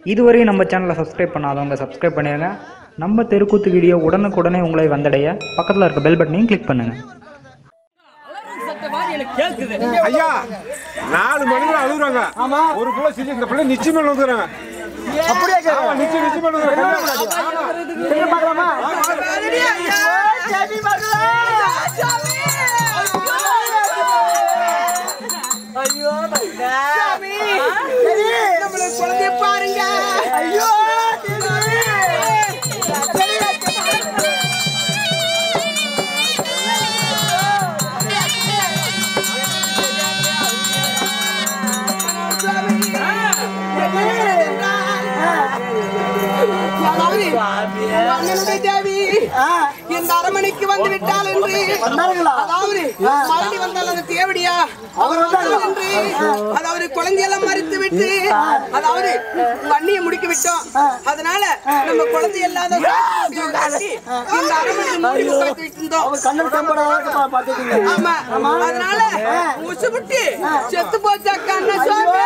இதுவரையும் நம்ம சேனலை சப்ஸ்கிரைப் பண்ணாதவங்க சப்ஸ்கிரைப் பண்ணிடுங்க நம்ம தெருக்கூத்து வீடியோ உடனுக்குடனே உங்களை வந்தடைய பக்கத்தில் இருக்க பெல் பட்டனையும் கிளிக் பண்ணுங்கள் ஐயா நாலு மணிக்கு அழுகுறாங்க ஒரு பிள்ளை சிரி இந்த பிள்ளை நிச்சயமா வந்துக்கிறாங்க அப்படியே கேட்க நிச்சயம் நிச்சயமா வந்துக்கிறாங்க என்ன பார்க்கலாமா ஐயோ குழந்தைய பாருங்க ஐயோ அண்ணனுடைய தேவி இந்த அரமனைக்கு வந்து விட்டால் என்று வந்தார்களா? அதாவது மறுபடி வந்தால் அது தேவடியா அவர் வந்தார்களா? என்று அதாவது குழந்தையெல்லாம் மறித்து விட்டு அதாவது வன்னியை முடிக்க விட்டோம் அதனால நம்ம குழந்தை இல்லாத காட்டி இந்த அரமனையை மூடி உட்கார்ந்து விட்டிருந்தோம் அவர் கண்ணன் கம்படாத பார்த்துக்கீங்க ஆமா அதனால உசுபுட்டி செத்து போச்சா கண்ண சுவாமி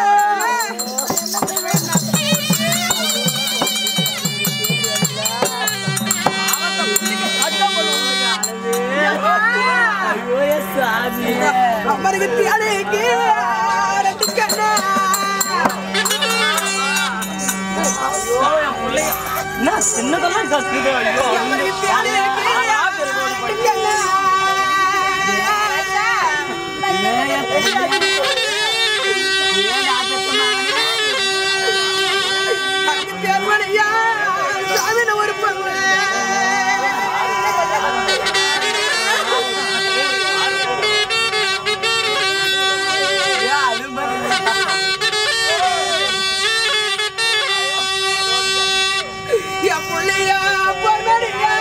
அம்மனுக்கு தியானைக்கு ரெண்டு கண்ணா அம்மனுக்கு தியானைக்கு ரெண்டு கண்ணா அதுக்கு தேர்மனையா சாமின ஒரு பொண்ணு என் புள்ளையா பொன்மணியா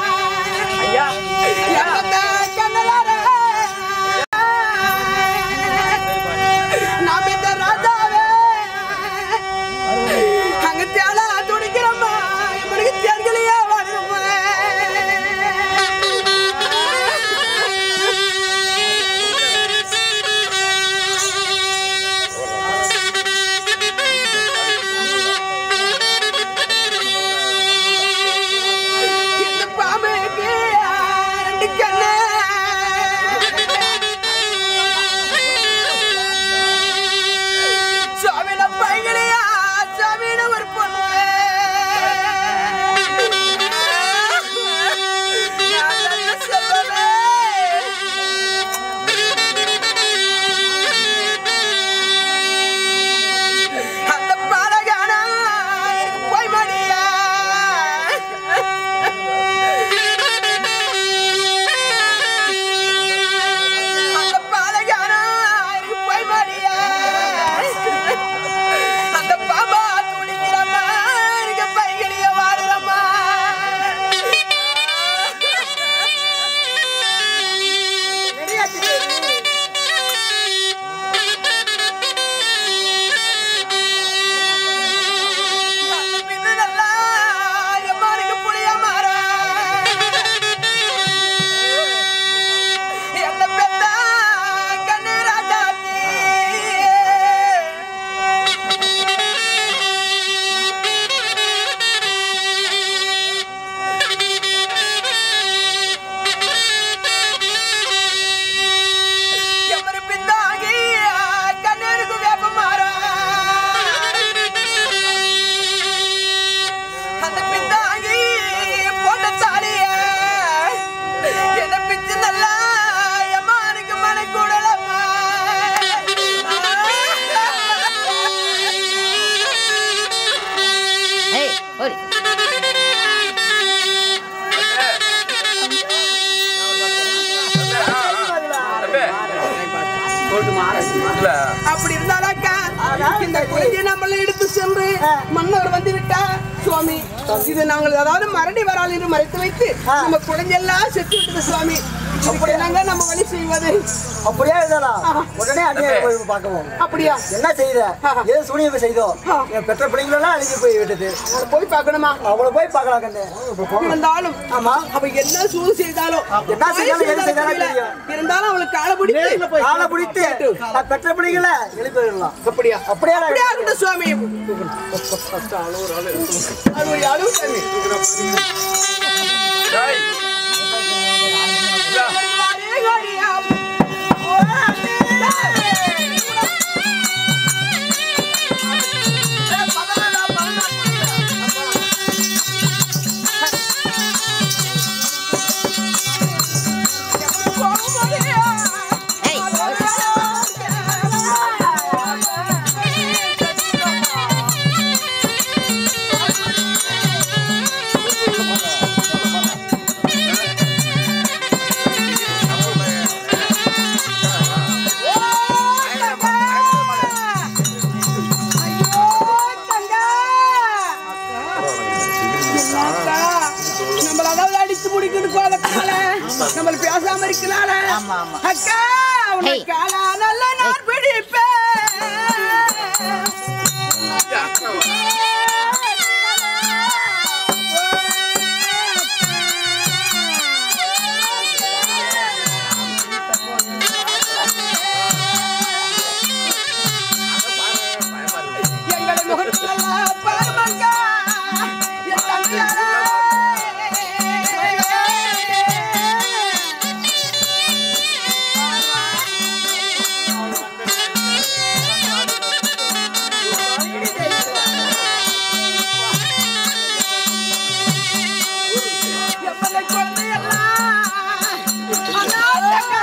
என்னத்த கண்ணலார நான் பெத்த ராஜாவே அங்க தேல துடிக்கிறம்மா இவனுக்கு தேன்களையே வாடுறம்மா இந்த பாம்புக்கு ரெண்டு கண்ணு சாமியில பையனையா சாமியில ஒரு பொண்ணு நான் நல்ல செல்வமே. அந்த பாலகானா எனக்கு போய் மடியா அந்த பாலகானா எனக்கு போய் மடியா அந்த பாபா துடிக்கிறம்மா எனக்கு பைகளிய வாடுறம்மா அந்த பின்னு நல்லா எம்மாருக்கு புளிய மாறேன் என்ன பெத்த கண்ணு ராஜாத்தி எவரு பிந்தாகி கண்ணருக்கு வேப்ப அந்த பிந்தாகி போட்ட தாலிய என்ன பிச்சு நல்லா எம்மானுக்கு மனை கூடலம்மா ஏய் ஓடி அப்படி இருந்தாலாக்கா இந்த குழந்தையை நம்மள எடுத்து சென்று மன்னர் வந்து விட்டா சுவாமி இது நாங்கள் அதாவது மரடி வரால் என்று மறைத்து வைத்து நம்ம குழந்தையெல்லாம் செத்து விட்டது சுவாமி அப்படி நாங்க நம்ம வழி செய்வது அப்படியே இருந்தாலா உடனே அண்ணியை போய் பார்க்கவும் அப்படியா என்ன செய்த ஏது சூனியம் செய்தோ என் பெற்ற பிள்ளைங்களெல்லாம் அழிஞ்சு போய் விட்டது அதை போய் பார்க்கணுமா அவளை போய் பார்க்கலாம் கண்ணு இருந்தாலும் ஆமா அவ என்ன சூது செய்தாலும் என்ன செய்தாலும், எது செய்தாலும் தெரியல. தெரியும். இருந்தாலும் அவளுக்கு காலை பிடித்து நேர்ல போய் காலை பிடித்து நான் பெற்ற பிள்ளைங்கள எழுப்பி விடலாம் அப்படியா அப்படியே அப்படியா இருக்கட்டும் சுவாமி அழுவு அழுவு சாமி டேய், வாரே கோரியா. ஓ, அண்ணே. ஏய், பதறடா, பதறடா. என்னக்கா, நம்மள அதாவது அடிச்சு முடிக்கிட்டு போதனால நம்மள பேசாம இருக்கனால அக்கா உனக்கு ஆளா நல்ல நான் எங்களை முகத்துல பாருமங்கா என் தங்கையாரே. எவ்வளவு குழந்தையெல்லாம் அனாதைகள்.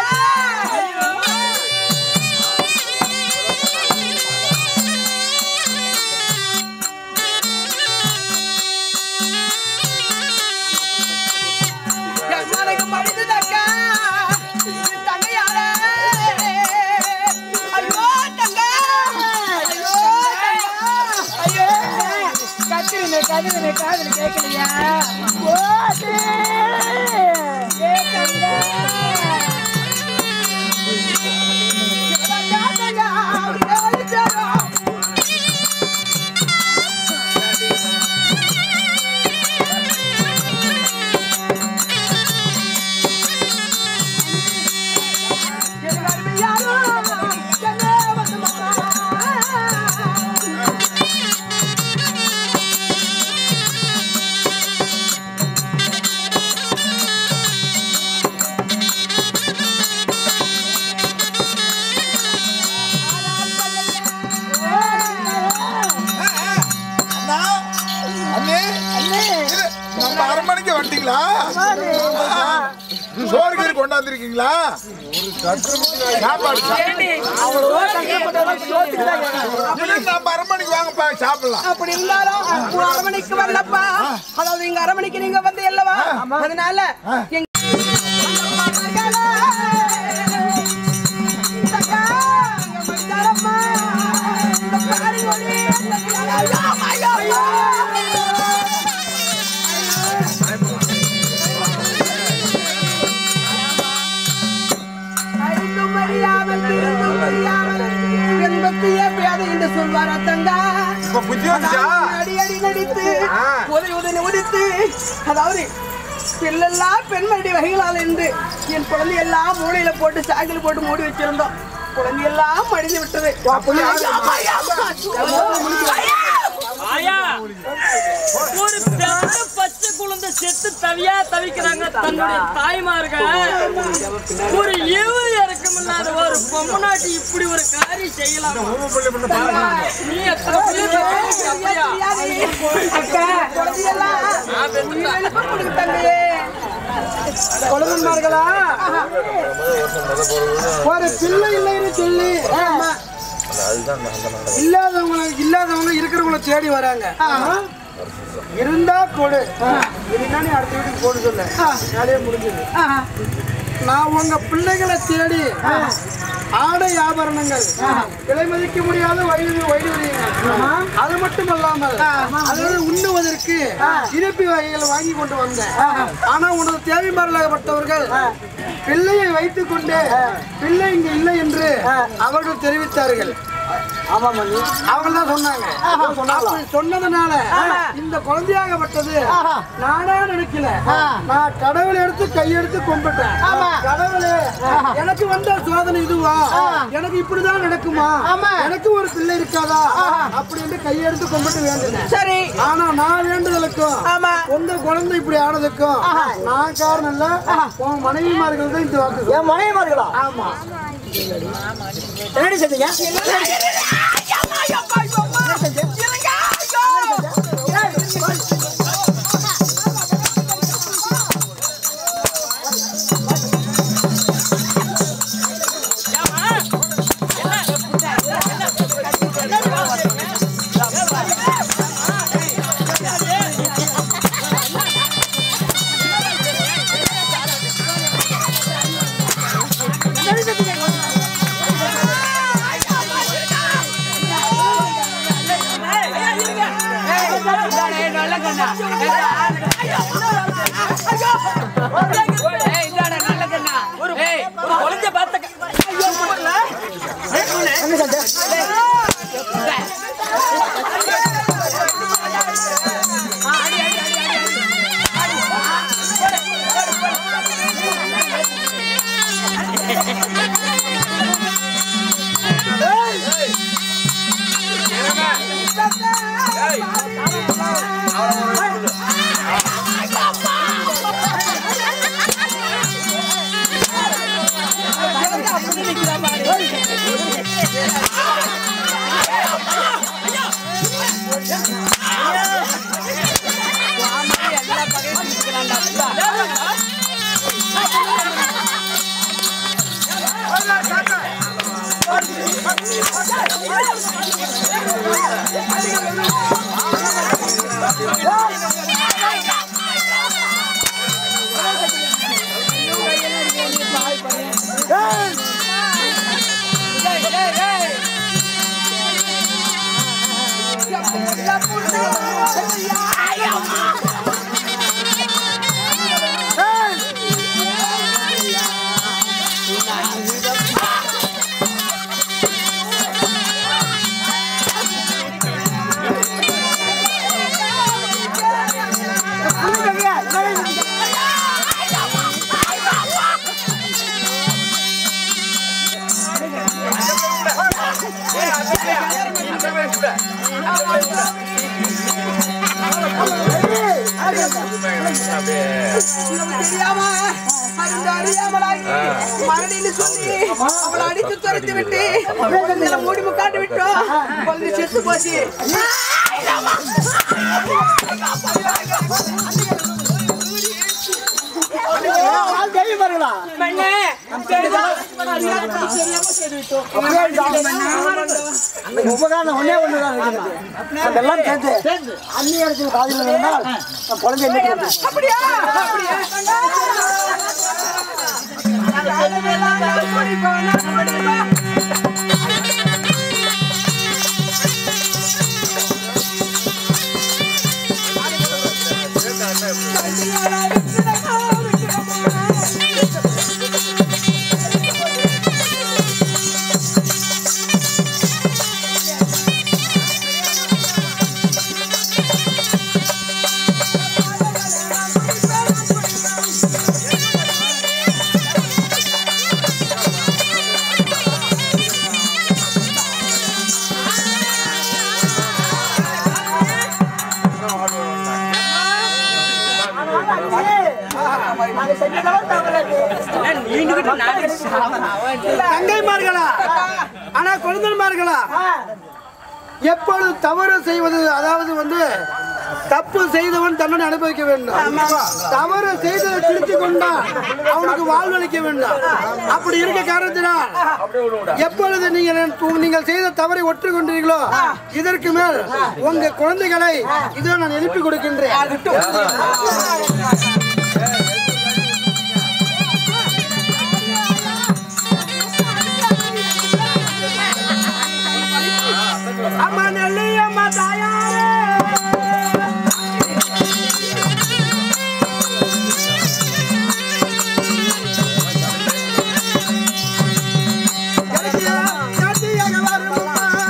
என் மனக்கு மடிந்ததக்கா. என் தங்கையாரே. ஐயோ, தங்கா. ஐயோ, தங்கா. ஐயோ. கத்திரினே, கதிரினே, காதுல கேட்கலையா? ஓடு. ஏ தங்கா. தங்கா, தங்கா, ஓடிச்சாரோ. என் அருமையாரோ, என்னே வந்து மாமா. அண்ணா அண்ணே இது, நம்ம அரண்மனைக்கு வந்துட்டீங்களா சோறு கீறு கொண்டாந்துருக்கீங்களா சாப்பாடு சாப்பிடு. இல்ல, நம்ம அரண்மனைக்கு வாங்கப்பா சாப்பிடலாம் அப்படி இருந்தாலும் உங்க அரமனைக்கு வரலப்பா அதாவது எங்க அரமனைக்கு நீங்க வந்து அல்லவா அதனால எங்க தக்கா, எங்க மச்சாரம்மா, இந்த பாரி ஒளி, இந்த ஐயோ, ஐயோ, ஐயோ. அறிந்தும் அறியாமல் தெரிந்தும் அறியாமல் என்பத்தையே பேதை என்று சொல்வார் அத்தங்கா இப்ப புத்தி வந்துச்சா அடி அடி நடித்து ஆ. உதவி உதவி உதித்து அதாவது பிள்ளெல்லாம் பெண்மடி வகைகளால் என்று என் குழந்தையெல்லாம் மூளையில போட்டு சாக்கில் போட்டு மூடி வச்சிருந்தோம் குழந்தையெல்லாம் மடிந்து விட்டது ஆயா ஒரு பெத்த பச்சை குழந்தை செத்து தவியா தவிக்கிறாங்க தன்னுடைய தாய்மார்கள் ஒரு ஈவு இறக்கம் இல்லாத ஒரு பொம்மநாட்டி இப்படி ஒரு காரியம் செய்யலாம் நீ எத்தனை பிள்ளை பெத்தவங்க அப்படியா? குழந்தையெல்லாம் நான் பெத்துட்டேன். உயிரிழப்பு கொடுத்தாங்களே. கொழுந்தன்மார்களா ஒரு பிள்ளை இல்லைன்னு சொல்லி ஆமா. இல்லாதவங்க இல்லாதவங்க இருக்கிறவங்கள தேடி வராங்க இருந்தா கொடு இல்லைன்னா நீ அடுத்த வீட்டுக்கு போட சொல்ல வேலையே முடிஞ்சது நான் உங்க பிள்ளைகளை தேடி ஆடை ஆபரணங்கள் விலை மதிக்க முடியாத வயது வைடுவீங்க அது மட்டும் அல்லாமல் அதாவது உண்ணுவதற்கு இனிப்பு வகைகளை வாங்கி கொண்டு வந்தேன் ஆனா உனது தேவைமாறலாகப்பட்டவர்கள் பிள்ளையை வைத்துக் கொண்டு பிள்ளை இங்கு இல்லை என்று அவர்கள் தெரிவித்தார்கள் ஆமா மணி அவங்க தான் சொன்னாங்க அப்படி சொன்னதுனால இந்த குழந்தையாகப்பட்டது நானே நினைக்கல நான் கடவுளை எடுத்து கையெடுத்து கும்பிட்டேன் கடவுளே எனக்கு வந்த சோதனை இதுவா எனக்கு இப்படிதான் நடக்குமா எனக்கு ஒரு பிள்ளை இருக்காதா அப்படின்னு கையெடுத்து கும்பிட்டு வேண்டினேன் சரி ஆனா நான் வேண்டுதலுக்கும் ஆமா உங்க குழந்தை இப்படி ஆனதுக்கும் நான் காரணம் இல்ல உன் மனைவிமார்கள் தான் இந்த வாக்கு என் மனைவிமார்களா ஆமா என்னடி செஞ்சீங்க குழந்தை பார்த்த தெரியாம அறிந்து அறியாமலாய் மரணின்னு சொல்லி அவளை அடித்து துரத்தி விட்டு குழந்தையில மூடி முக்காட்டி விட்டோம் குழந்தை செத்து போச்சு தெரியுமாங்களா பெண்ணே உபகாரம் ஒன்னே ஒண்ணுதான் இருக்கிறது அதெல்லாம் சேர்ந்து அந்நிய இடத்தில் காதில் இருந்தால் நான் குழந்தை என்ன கேட்பேன் அப்படியா அப்படியா கூடி போனா அப்படியா தங்கைமார்களா ஆனா குழந்தைமார்களா எப்பொழுது தவறு செய்வது அதாவது வந்து தப்பு செய்தவன் தண்டனை அனுபவிக்க வேண்டும் தவறு செய்ததை திருத்திக் கொண்டால் அவனுக்கு வாழ்வளிக்க வேண்டும் அப்படி இருக்க காரணத்தினால் எப்பொழுது நீங்கள் உங்க- நீங்கள் செய்த தவறை ஒற்றுக்கொண்டீர்களோ இதற்கு மேல் உங்க குழந்தைகளை இதோ நான் எழுப்பி கொடுக்கின்றேன் அம்மா நெல்லியம்மா தாயாரே ஜாத்தியாக வருமம்மா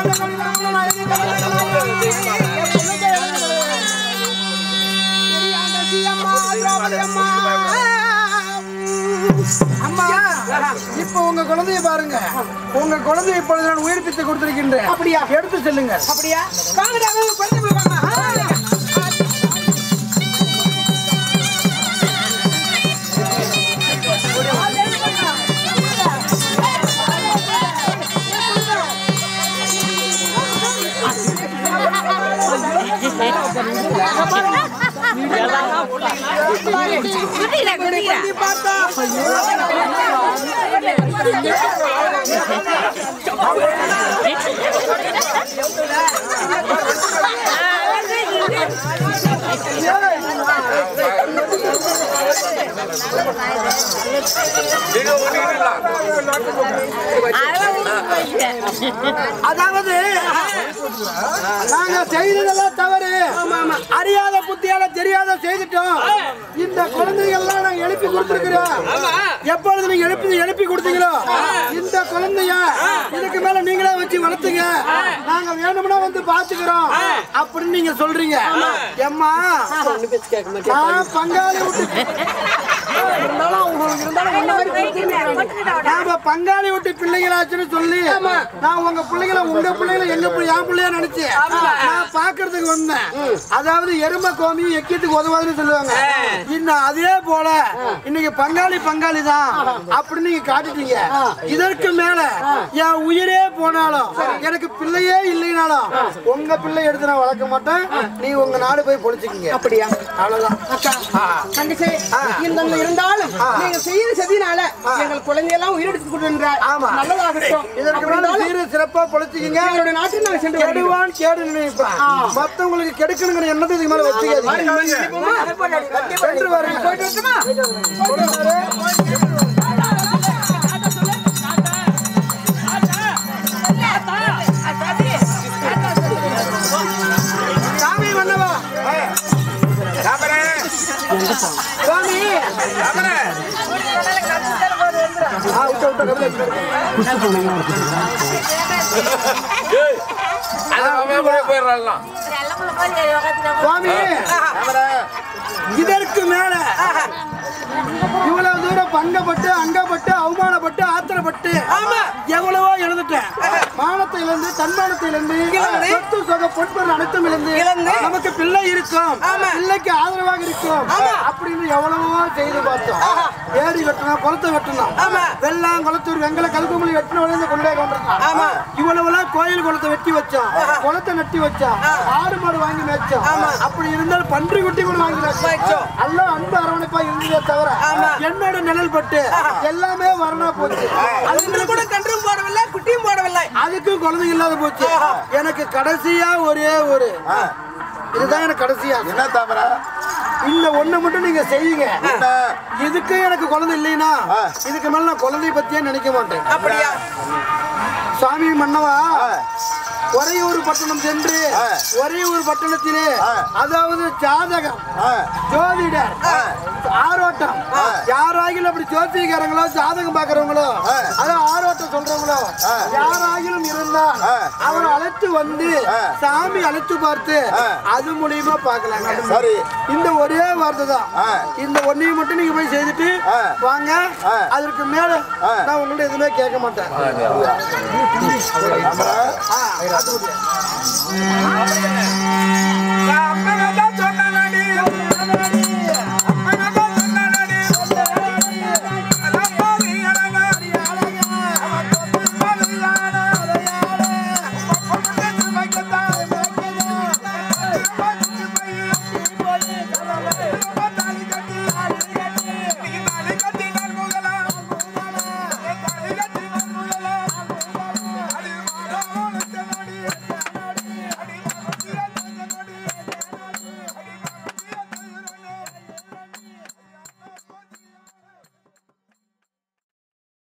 அம்மா இப்ப உங்க குழந்தைய பாருங்க உங்க குழந்தைய இப்பொழுது நான் உயிர்ப்பித்து கொடுத்திருக்கின்றேன் அப்படியா எடுத்து செல்லுங்க அப்படியா வாங்கடா வாங்க குழந்தை போய் வாங்க அதாவது நாங்க செய்ததெல்லாம் தவறு அறியாத புத்தியால தெரியாத செய்துட்டோம் இந்த குழந்தைகள்லாம் நாங்க எழுப்பி கொடுத்திருக்கிறோம் எப்பொழுது நீங்க எழுப்பி எழுப்பி கொடுத்தீங்களோ இந்த குழந்தைய இதுக்கு மேல நீங்களே வச்சு வளர்த்துங்க நாங்க வேணும்னா வந்து பாத்துக்கிறோம் அப்படின்னு நீங்க சொல்றீங்க எம்மா நான் பங்காளி விட்டு நாம பங்காளி விட்டு பிள்ளைங்களாச்சுன்னு சொல்லி நான் உங்க பிள்ளைகளை உங்க பிள்ளைகளை எங்க பிள்ளை என் பிள்ளையா நினைச்சேன் நான் பாக்குறதுக்கு வந்தேன் அதாவது எருமை கோமி எக்கியத்துக்கு உதவாதுன்னு சொல்லுவாங்க இன்னும் அதே போல இன்னைக்கு பங்காளி பங்காளி தான் அப்படின்னு நீங்க காட்டிட்டீங்க இதற்கு மேல என் உயிரே போனாலும் எனக்கு பிள்ளையே இல்லைனாலும் உங்க பிள்ளை எடுத்து நான் வளர்க்க மாட்டேன் நீ உங்க நாடு போய் பொழிச்சுக்கீங்க அப்படியா அவ்வளவுதான் தங்கச்சி இந்த இருந்தாலும் நீங்க செய்யற சதினால எங்கள் குழந்தையெல்லாம் உயிரெடுத்து கொடுன்றார் ஆமா. நல்லதாகட்டும் இதற்கு மேல சீர சிறப்பா பொழைச்சிக்கிங்க எங்களுடைய நாட்டில் நாங்கள் சென்று வருகிறோம். கெடுவான் கேடு நினைப்பான் மத்தவங்களுக்கு கெடுக்கணுங்கிற எண்ணத்தை இதுக்கு மேல வச்சுக்காதீங்க சென்று வரேன் போயிட்டு வரட்டுமா? சாமி மன்னவா சாமி ஆ, விட்டு, விட்டு, கபில வச்சு. சுவாமி இதற்கு மேல இவ்வளவு தூரம் பங்கப்பட்டு அங்கப்பட்டு அவமானப்பட்டு ஆத்திரப்பட்டு எவ்வளவோ இழந்துட்டேன் மானத்தை இழந்து தன்மானத்தை இழந்து சொத்து சொக பொன்பொருள் அனைத்தும் இழந்து நமக்கு பிள்ளை இருக்கும் பிள்ளைக்கு ஆதரவாக இருக்கும் அப்படின்னு எவ்வளவோ செய்து பார்த்தோம் ஏரி வெட்டணும் குளத்தை வெட்டணும் வெள்ளம் குளத்தூர் வெங்கல கல்குமலி வெட்டின உடனே கொண்டே கொண்டிருக்கோம் இவ்வளவுலாம் கோயில் குளத்தை வெட்டி வச்சோம் குளத்தை நட்டி வச்சோம் ஆடு மாடு வாங்கி மேய்ச்சோம் அப்படி இருந்தாலும் பன்றி குட்டி கூட வாங்கி மேய்ச்சோம் எல்லாம் அன்பு அரவணைப்பா இருந்ததே தவிர என்னோட நிழல் பட்டு எல்லாமே வரணா போச்சு அதுல கூட கன்றும் போடவில்லை குட்டியும் போடவில்லை அதுக்கும் குழந்தை இல்லாத போச்சு எனக்கு கடைசியா ஒரே ஒரு இதுதான் எனக்கு கடைசியா என்ன தாமரை இந்த ஒண்ணு மட்டும் நீங்க செய்யுங்க இதுக்கு எனக்கு குழந்தை இல்லைன்னா இதுக்கு மேல நான் குழந்தைய பத்தியே நினைக்க மாட்டேன் அப்படியா சுவாமி மன்னவா ஒரே ஒரு பட்டணம் சென்று ஒரே ஒரு பட்டணத்திலே அதாவது ஜாதகம் ஜோதிடர் ஆரோட்டம் யாராகிலும் அப்படி ஜோதிகாரங்களோ ஜாதகம் பாக்குறவங்களோ அதாவது ஆரோட்டம் சொல்றவங்களோ யாராகிலும் இருந்தால் அவரை அழைத்து வந்து சாமி அழைத்து பார்த்து அது மூலியமா பார்க்கலாங்க சரி இந்த ஒரே வார்த்தை தான் இந்த ஒன்னையும் மட்டும் நீங்க போய் செய்துட்டு வாங்க அதற்கு மேல நான் உங்கள்ட்ட எதுவுமே கேட்க மாட்டேன் தாமரை ஆ, அது முடியாது. நான் அப்பதான் சொன்னேன்